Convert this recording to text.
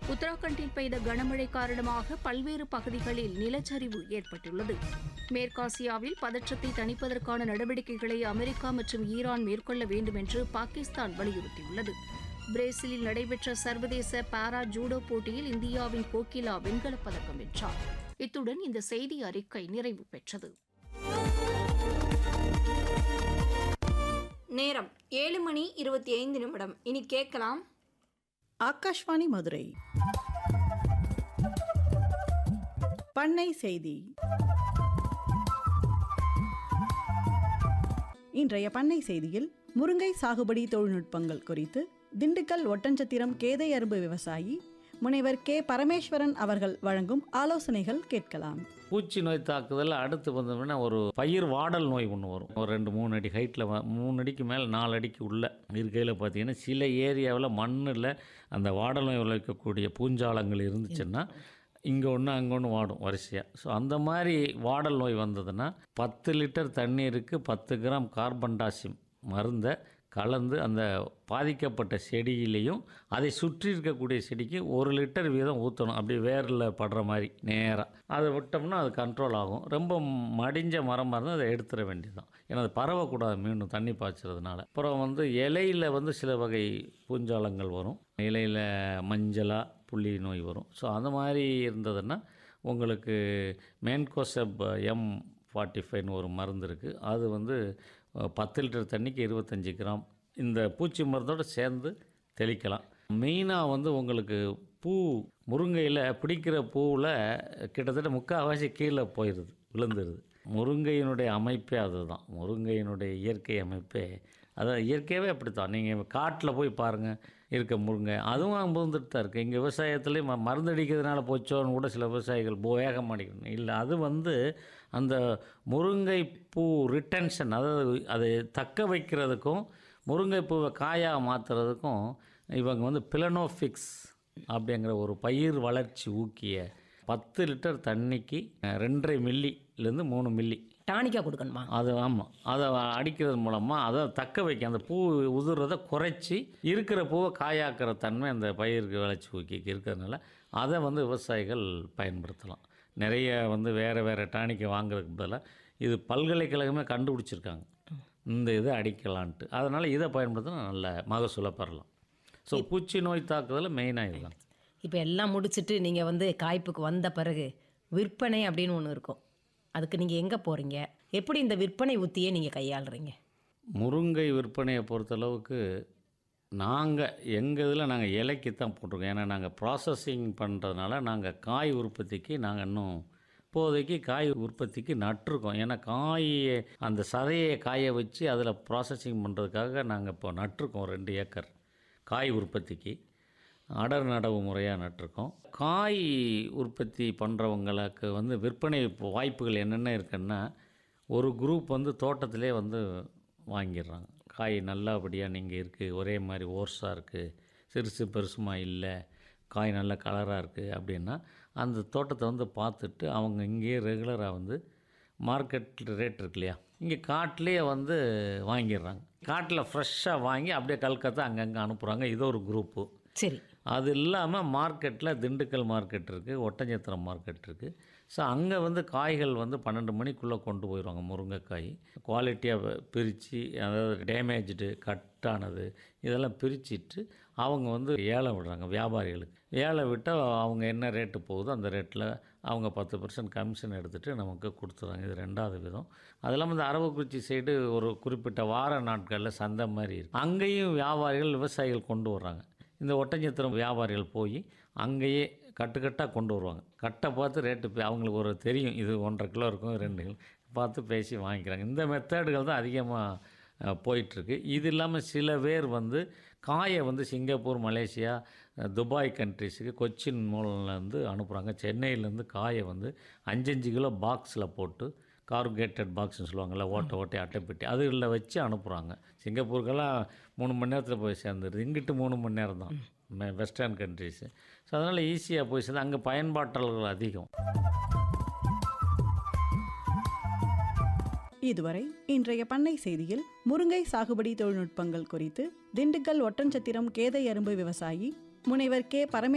உத்தராகண்டில் பெய்த கனமழை காரணமாக பல்வேறு பகுதிகளில் நிலச்சரிவு ஏற்பட்டுள்ளது மேற்காசியாவில் பதற்றத்தை தணிப்பதற்கான நடவடிக்கைகளை அமெரிக்கா மற்றும் ஈரான் மேற்கொள்ள வேண்டும் என்று பாகிஸ்தான் வலியுறுத்தியுள்ளது பிரேசிலில் நடைபெற்ற சர்வதேச பாரா ஜூடோ போட்டியில் இந்தியாவின் கோகிலா வெண்கலப் பதக்கம் வென்றார் இத்துடன் இந்த செய்தி அறிக்கை நிறைவு பெற்றது நேரம் ஏழு மணி இருபத்தி ஐந்து நிமிடம் இனி கேட்கலாம் ஆகாஷ்வாணி மதுரை பண்ணை செய்தி இன்றைய பண்ணை செய்தியில் முருங்கை சாகுபடி தொழில்நுட்பங்கள் குறித்து திண்டுக்கல் ஒட்டஞ்சத்திரம் கேதை அரும்பு விவசாயி முனைவர் கே பரமேஸ்வரன் அவர்கள் வழங்கும் ஆலோசனைகள் கேட்கலாம் பூச்சி நோய் தாக்குதல் அடுத்து வந்தோம்னா ஒரு பயிர் வாடல் நோய் ஒன்று வரும் ஒரு ரெண்டு மூணு அடி ஹைட்டில் மூணு அடிக்கு மேலே நாலு அடிக்கு உள்ள இருக்கையில் பார்த்தீங்கன்னா சில ஏரியாவில் மண்ணில் அந்த வாடல் நோய் விளைவிக்கக்கூடிய பூஞ்சாலங்கள் இருந்துச்சுன்னா இங்கே ஒன்று அங்கே ஒன்று வாடும் வரிசையாக ஸோ அந்த மாதிரி வாடல் நோய் வந்ததுன்னா பத்து லிட்டர் தண்ணீருக்கு பத்து கிராம் கார்பன் டாசியம் மருந்தை கலந்து அந்த பாதிக்கப்பட்ட செடியிலையும் அதை சுற்றி இருக்கக்கூடிய செடிக்கு ஒரு லிட்டர் வீதம் ஊற்றணும் அப்படி வேரில் படுற மாதிரி நேராக அதை விட்டோம்னா அது கண்ட்ரோல் ஆகும் ரொம்ப மடிஞ்ச மரமாக இருந்தால் அதை எடுத்துட வேண்டியதுதான் ஏன்னா அது பரவக்கூடாது மீண்டும் தண்ணி பாய்ச்சறதுனால அப்புறம் வந்து இலையில் வந்து சில வகை பூஞ்சாலங்கள் வரும் இலையில் மஞ்சளாக புள்ளி நோய் வரும் ஸோ அந்த மாதிரி இருந்ததுன்னா உங்களுக்கு மேன்கோசப் எம் ஃபார்ட்டி ஃபைவ்னு ஒரு மருந்து இருக்குது அது வந்து அஹ், பத்து லிட்டர் தண்ணிக்கு இருபத்தஞ்சி கிராம் இந்த பூச்சி மருந்தோடு சேர்ந்து தெளிக்கலாம் மெயினாக வந்து உங்களுக்கு பூ முருங்கையில் பிடிக்கிற பூவில் கிட்டத்தட்ட முக்கால்வாசி கீழே போயிடுது விழுந்துருது முருங்கையினுடைய அமைப்பே அதுதான் முருங்கையினுடைய இயற்கை அமைப்பே அதான் இயற்கையாகவே அப்படி தான் நீங்கள் காட்டில் போய் பாருங்கள் இருக்க முருங்கை அதுவும் முழுந்துட்டு தான் இருக்குது இங்கே விவசாயத்துலேயும் ம- மருந்து அடிக்கிறதுனால போச்சோன்னு கூட சில விவசாயிகள் போ வேகம் அடிக்கணும் இல்லை அது வந்து அந்த முருங்கை பூ ரிட்டன்ஷன் அதாவது அதை தக்க வைக்கிறதுக்கும் முருங்கை பூவை காயாக மாற்றுறதுக்கும் இவங்க வந்து பிளனோஃபிக்ஸ் அப்படிங்கிற ஒரு பயிர் வளர்ச்சி ஊக்கிய பத்து லிட்டர் தண்ணிக்கு அஹ், ரெண்டரை மில்லிலேருந்து மூணு மில்லி டானிக்கா கொடுக்கணுமா அது ஆமாம் அதை அடிக்கிறது மூலமாக அதை தக்க வைக்க அந்த பூ உதிர்றதை குறைச்சி இருக்கிற பூவை காயாக்குற தன்மை அந்த பயிருக்கு வளர்ச்சி ஊக்கிக்கு இருக்கிறதுனால அதை வந்து விவசாயிகள் பயன்படுத்தலாம் நிறைய வந்து வேறு வேறு டானிக்கை வாங்குறதுக்கு பதிலாக இது பல்கலைக்கழகமே கண்டுபிடிச்சிருக்காங்க இந்த இதை அடிக்கலான்ட்டு அதனால் இதை பயன்படுத்தினா நல்ல மகசூலை பெறலாம் ஸோ பூச்சி நோய் தாக்குதல் மெயினாக இதுதான் இப்போ எல்லாம் முடிச்சிட்டு நீங்கள் வந்து காய்ப்புக்கு வந்த பிறகு விற்பனை அப்படின்னு ஒன்று இருக்கும் அதுக்கு நீங்கள் எங்கே போகிறீங்க எப்படி இந்த விற்பனை உத்தியை நீங்கள் கையாளுறீங்க முருங்கை விற்பனையை பொறுத்தளவுக்கு நாங்கள் எங்கள் இதில் நாங்கள் இலைக்கு தான் போட்டிருக்கோம் ஏன்னா நாங்கள் ப்ராசஸிங் பண்ணுறதுனால நாங்கள் காய் உற்பத்திக்கு நாங்கள் இன்னும் இப்போதைக்கு காய் உற்பத்திக்கு நட்டிருக்கோம் ஏன்னா காய் அந்த சதையை காய வச்சு அதில் ப்ராசஸிங் பண்ணுறதுக்காக நாங்கள் இப்போ நட்டிருக்கோம் ரெண்டு ஏக்கர் காய் உற்பத்திக்கு அடர் நடவு முறையாக நட்டிருக்கோம் காய் உற்பத்தி பண்ணுறவங்களுக்கு வந்து விற்பனை வாய்ப்புகள் என்னென்ன இருக்குன்னா ஒரு குரூப் வந்து தோட்டத்திலே வந்து வாங்கிடுறாங்க காய் நல்லபடியாக நீங்கள் இருக்குது ஒரே மாதிரி ஓர்ஸாக இருக்குது சிறுசு பெருசுமா இல்லை காய் நல்ல கலராக இருக்குது அப்படின்னா அந்த தோட்டத்தை வந்து பார்த்துட்டு அவங்க இங்கேயே ரெகுலராக வந்து மார்க்கெட் ரேட் இருக்கு இல்லையா இங்கே காட்டிலேயே வந்து வாங்கிடுறாங்க காட்டில் ஃப்ரெஷ்ஷாக வாங்கி அப்படியே கல்கத்தா அங்கங்கே அனுப்புகிறாங்க இது ஒரு குரூப்பு சரி அது இல்லாமல் மார்க்கெட்டில் திண்டுக்கல் மார்க்கெட் இருக்குது ஒட்டஞ்சத்திரம் மார்க்கெட் இருக்குது ஸோ அங்கே வந்து காய்கள் வந்து பன்னெண்டு மணிக்குள்ளே கொண்டு போயிடுவாங்க முருங்கைக்காய் குவாலிட்டியாக பிரித்து அதாவது டேமேஜ்டு கட்டானது இதெல்லாம் பிரிச்சுட்டு அவங்க வந்து ஏலம் விடுறாங்க வியாபாரிகளுக்கு ஏலம் விட்டால் அவங்க என்ன ரேட்டு போகுதோ அந்த ரேட்டில் அவங்க பத்து பர்சன்ட் கமிஷன் எடுத்துகிட்டு நமக்கு கொடுத்துறாங்க இது ரெண்டாவது விதம் அது இல்லாமல் இந்த அரவக்குறிச்சி சைடு ஒரு குறிப்பிட்ட வார நாட்களில் சந்தை மாதிரி இருக்குது அங்கேயும் வியாபாரிகள் விவசாயிகள் கொண்டு வர்றாங்க இந்த ஒட்டஞ்சத்திரம் வியாபாரிகள் போய் அங்கேயே கட்டுக்கட்டாக கொண்டு வருவாங்க கட்டை பார்த்து ரேட்டு பே- அவங்களுக்கு ஒரு தெரியும் இது ஒன்றரை கிலோ இருக்கும் ரெண்டு கிலோ பார்த்து பேசி வாங்கிக்கிறாங்க இந்த மெத்தடுகள் தான் அதிகமாக போயிட்டுருக்கு இது இல்லாமல் சில பேர் வந்து காயை வந்து சிங்கப்பூர் மலேசியா அஹ், துபாய் கண்ட்ரிஸுக்கு கொச்சின் மூலம்லேருந்து அனுப்புகிறாங்க சென்னையிலேருந்து காயை வந்து அஞ்சஞ்சு கிலோ பாக்ஸில் போட்டு கார்கேட்டட் பாக்ஸ்னு சொல்லுவாங்கள்ல ஓட்டை ஓட்டை அட்டைப்பெட்டி அதில் வச்சு அனுப்புகிறாங்க சிங்கப்பூருக்கெல்லாம் மூணு மணி நேரத்தில் போய் சேர்ந்துருது இங்கிட்டு மூணு மணி நேரம் தான் வெஸ்டர்ன் கண்ட்ரிஸு ஸோ அதனால் ஈஸியாக போய் சேர்ந்து அங்கே பயன்பாட்டாளர்கள் அதிகம் இதுவரை இன்றைய பண்ணை செய்தியில் முருங்கை சாகுபடி தொழில்நுட்பங்கள் குறித்து திண்டுக்கல் ஒட்டஞ்சத்திரம் கேதை அரும்பு விவசாயி முனைவர் கே பரமே